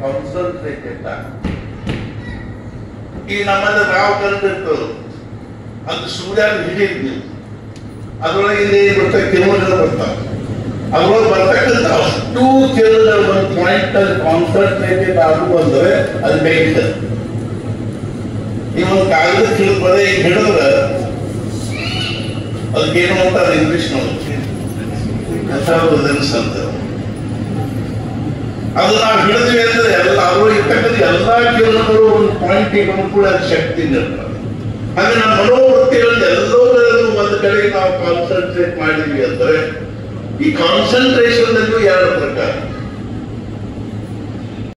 concentrated ಈ ನಮ್ಮಲ್ಲಿ ರಾವ್ ಕರೆದಿರ್ತದೆ ಅದು ಸೂರ್ಯ ಹಿಡಿದ್ ನೀವು ಅದರೊಳಗೆ ಇಲ್ಲಿ ಬರ್ತಾ ಕಿರುಗಳು ಬರ್ತಾವೆ ಅದ್ರೊಳಗೆ ಬರ್ತಕ್ಕಂಥ ಅಷ್ಟು ಕಿರುಗಳ ಒಂದು ಪಾಯಿಂಟ್ ಅಲ್ಲಿ ಕಾನ್ಸಂಟ್ರೇಟೆಡ್ ಆಗುವ ಅಂದ್ರೆ ಅದು ಬೇಕಿದೆ ನೀವು ಒಂದು ಕಾಗದ ಕಿರು ಬರೀ ಹಿಡಿದ್ರೆ ಅದಕ್ಕೇನು ಅಂತಾರೆ ಇಂಗ್ಲಿಷ್ ನೋಡಿ ಮೆಥಾಲಜನ್ಸ್ ಅಂತ ಅದು ನಾವು ಹಿಡಿದ್ವಿ ಅಂದ್ರೆ ಎಲ್ಲ ಅವರು ಇರ್ತಕ್ಕಂಥ ಎಲ್ಲಾ ಕಿರಣಗಳು ಒಂದು ಪಾಯಿಂಟ್ ಕೂಡ ಅದು ಶಕ್ತಿ ನೀಡ್ತದೆ ಹಾಗೆ ನಮ್ಮ ಮನೋವೃತ್ತಿಗಳಲ್ಲಿ ಎಲ್ಲದರಲ್ಲೂ ಒಂದು ಕಡೆಗೆ ನಾವು ಕಾನ್ಸಂಟ್ರೇಟ್ ಮಾಡಿದ್ವಿ ಅಂದ್ರೆ ಈ ಕಾನ್ಸಂಟ್ರೇಷನ್ ಎರಡು ಪ್ರಕಾರ